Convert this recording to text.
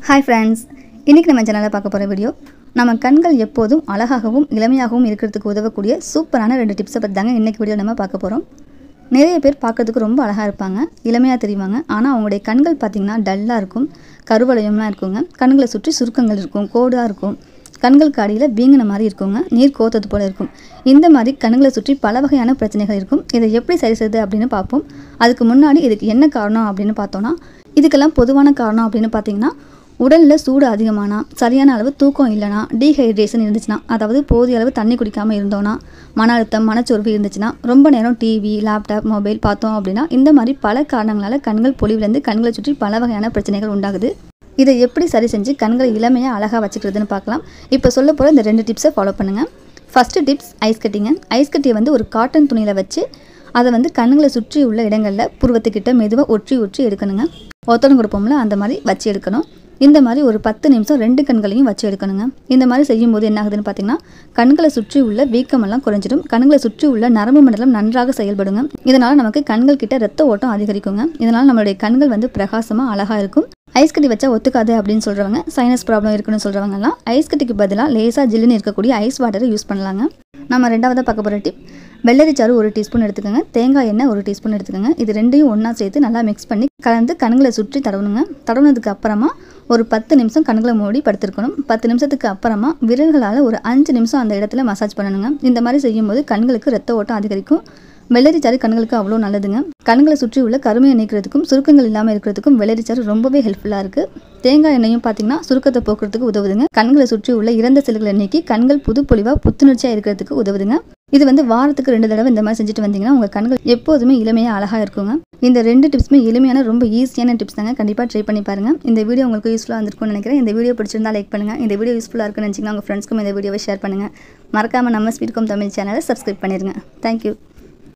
hi friends இன்றைக்கி நம்ம சேனலில் பார்க்க போகிற வீடியோ நம்ம கண்கள் எப்போதும் அழகாகவும் இளமையாகவும் இருக்கிறதுக்கு உதவக்கூடிய சூப்பரான ரெண்டு டிப்ஸை பற்றி தாங்க இன்றைக்கி வீடியோ நம்ம பார்க்க போகிறோம் நிறைய பேர் பார்க்கறதுக்கு ரொம்ப அழகாக இருப்பாங்க இளமையாக தெரிவாங்க ஆனால் அவங்களுடைய கண்கள் பார்த்திங்கன்னா டல்லாக இருக்கும் கருவளையம்லாம் இருக்குங்க கண்களை சுற்றி சுருக்கங்கள் இருக்கும் கோடாக இருக்கும் கண்களுக்கு அடியில் வீங்கின மாதிரி இருக்குங்க நீர் கோத்தது போல் இருக்கும் இந்த மாதிரி கண்களை சுற்றி பல வகையான பிரச்சனைகள் இருக்கும் இதை எப்படி சரி செய்யுது அப்படின்னு பார்ப்போம் அதுக்கு முன்னாடி இதுக்கு என்ன காரணம் அப்படின்னு பார்த்தோன்னா இதுக்கெல்லாம் பொதுவான காரணம் அப்படின்னு பார்த்தீங்கன்னா உடலில் சூடு அதிகமானா சரியான அளவு தூக்கம் இல்லைனா டீஹைட்ரேஷன் இருந்துச்சுன்னா அதாவது போதிய அளவு தண்ணி குடிக்காமல் இருந்தோன்னா மன அழுத்தம் மனச்சோர்வு இருந்துச்சுன்னா ரொம்ப நேரம் டிவி லேப்டாப் மொபைல் பார்த்தோம் அப்படின்னா இந்த மாதிரி பல காரணங்களால் கண்கள் பொலிவிலேருந்து கண்களை சுற்றி பல வகையான பிரச்சனைகள் உண்டாகுது இதை எப்படி சரி செஞ்சு கண்களை இளமையாக அழகாக வச்சுக்கிறதுன்னு பார்க்கலாம் இப்போ சொல்ல போகிற இந்த ரெண்டு டிப்ஸை ஃபாலோ பண்ணுங்கள் ஃபஸ்ட்டு டிப்ஸ் ஐஸ் கட்டிங்க ஐஸ் கட்டியை வந்து ஒரு காட்டன் துணியில் வச்சு அதை வந்து கண்களை சுற்றி உள்ள இடங்களில் புருவத்துக்கிட்ட மெதுவாக ஒற்றி ஒற்றி எடுக்கணுங்க ஒத்தடம் கொடுப்போம்ல அந்த மாதிரி வச்சு எடுக்கணும் இந்த மாதிரி ஒரு பத்து நிமிஷம் ரெண்டு கண்களையும் வச்சு எடுக்கணுங்க இந்த மாதிரி செய்யும்போது என்ன ஆகுதுன்னு பார்த்தீங்கன்னா கண்களை சுற்றி உள்ள வீக்கமெல்லாம் குறைஞ்சிடும் கண்களை சுற்றி உள்ள நரம்பு மண்டலம் நன்றாக செயல்படுங்க இதனால் நமக்கு கண்கள் கிட்ட ரத்த ஓட்டம் அதிகரிக்குங்க இதனால் நம்மளுடைய கண்கள் வந்து பிரகாசமாக அழகாக இருக்கும் ஐஸ் கட்டி வச்சா ஒத்துக்காது அப்படின்னு சொல்கிறவங்க சைனஸ் ப்ராப்ளம் இருக்குன்னு சொல்கிறவங்கலாம் ஐஸ் கட்டிக்கு பதிலாக லேசாக ஜில்லுன்னு இருக்கக்கூடிய ஐஸ் வாட்டரை யூஸ் பண்ணலாங்க நம்ம ரெண்டாவதாக பார்க்க போகிற டிப் வெள்ளரி சாறு ஒரு டீஸ்பூன் எடுத்துக்கோங்க தேங்காய் எண்ணெய் ஒரு டீஸ்பூன் எடுத்துக்கோங்க இது ரெண்டையும் ஒன்றா சேர்த்து நல்லா மிக்ஸ் பண்ணி கலந்து கண்களை சுற்றி தடவணுங்க தடவுனதுக்கு அப்புறமா ஒரு பத்து நிமிஷம் கண்களை மூடி படுத்திருக்கணும் பத்து நிமிஷத்துக்கு அப்புறமா விரல்களால் ஒரு அஞ்சு நிமிஷம் அந்த இடத்துல மசாஜ் பண்ணணுங்க இந்த மாதிரி செய்யும்போது கண்களுக்கு ரத்த ஓட்டம் அதிகரிக்கும் வெள்ளரிச்சாறு கண்களுக்கு அவ்வளோ நல்லதுங்க கண்களை சுற்றி உள்ள கருமையை நீக்கிறதுக்கும் சுருக்கங்கள் இல்லாமல் இருக்கிறதுக்கும் வெள்ளரிச்சாறு ரொம்பவே ஹெல்ப்ஃபுல்லாக இருக்குது தேங்காய் எண்ணெயும் பார்த்தீங்கன்னா சுருக்கத்தை போக்குறதுக்கு உதவுதுங்க கண்களை சுற்றி உள்ள இறந்த செல்களை நீக்கி கண்கள் புது பொலிவாக புத்துணர்ச்சியாக இருக்கிறதுக்கு உதவுதுங்க இது வந்து வாரத்துக்கு ரெண்டு தடவை இந்த மாதிரி செஞ்சுட்டு வந்தீங்கன்னா உங்கள் கண்கள் எப்போதுமே இளமையாக அழகாக இருக்குங்க இந்த ரெண்டு டிப்ஸுமே எளிமையான ரொம்ப ஈஸியான டிப்ஸ் தாங்க கண்டிப்பாக ட்ரை பண்ணி பாருங்கள் இந்த வீடியோ உங்களுக்கு யூஸ்ஃபுல்லாக இருந்திருக்கும்னு நினைக்கிறேன் இந்த வீடியோ பிடிச்சிருந்தா லைக் பண்ணுங்கள் இந்த வீடியோ யூஸ்ஃபுல்லாக இருக்குன்னு நினச்சிங்கன்னா உங்கள் ஃப்ரெண்ட்ஸ்க்கும் இந்த வீடியோவை ஷேர் பண்ணுங்கள் மறக்காமல் நம்ம ஸ்பீட்காம் தமிழ் சேனலை சப்ஸ்கிரைப் பண்ணிடுங்க தேங்க்யூ